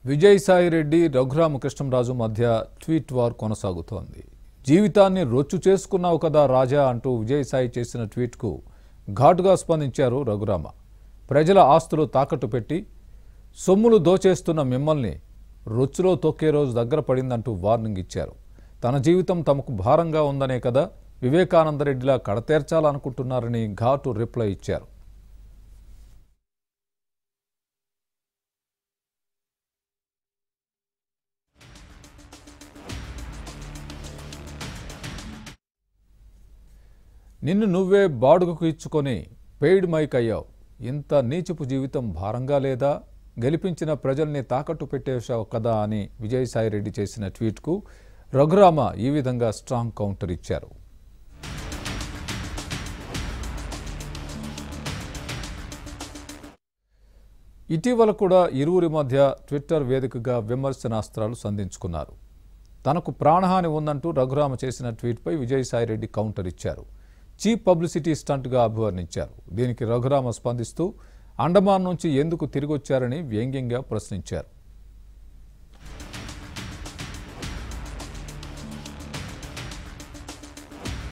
విజయసాయి రెడ్డి రఘురామకృష్ణంరాజు మధ్య tweet war కొనసాగుతోంది జీవితాన్ని రొచ్చు చేసుకున్నావు కదా రాజా అంటూ విజయసాయి చేసిన ట్వీట్కు ఘాటుగా స్పందించారు రఘురామ ప్రజల ఆస్తులు తాకట్టు పెట్టి సొమ్ములు దోచేస్తున్న మిమ్మల్ని రొచ్చులో తొక్కే రోజు దగ్గర పడిందంటూ వార్నింగ్ ఇచ్చారు తన జీవితం తమకు భారంగా ఉందనే కదా వివేకానందరెడ్డిలా కడతేర్చాలనుకుంటున్నారని ఘాటు రిప్లై ఇచ్చారు నిన్ను నువ్వే బాడుగకు ఇచ్చుకొని పెయిడ్ మైక్ అయ్యావు ఇంత నీచపు జీవితం భారంగా లేదా గెలిపించిన ప్రజల్ని తాకట్టు పెట్టేశావు కదా అని విజయసాయిరెడ్డి చేసిన ట్వీట్కు రఘురామ ఈ విధంగా స్ట్రాంగ్ కౌంటర్ ఇచ్చారు ఇటీవల కూడా ఇరువురి మధ్య ట్విట్టర్ వేదికగా విమర్శనాస్త్రాలు సంధించుకున్నారు తనకు ప్రాణహాని ఉందంటూ రఘురామ చేసిన ట్వీట్పై విజయసాయిరెడ్డి కౌంటర్ ఇచ్చారు చీప్ పబ్లిసిటీ స్టంట్గా అభివర్ణించారు దీనికి రఘురామ స్పందిస్తూ అండమాన్ నుంచి ఎందుకు తిరిగొచ్చారని వ్యంగ్యంగా ప్రశ్నించారు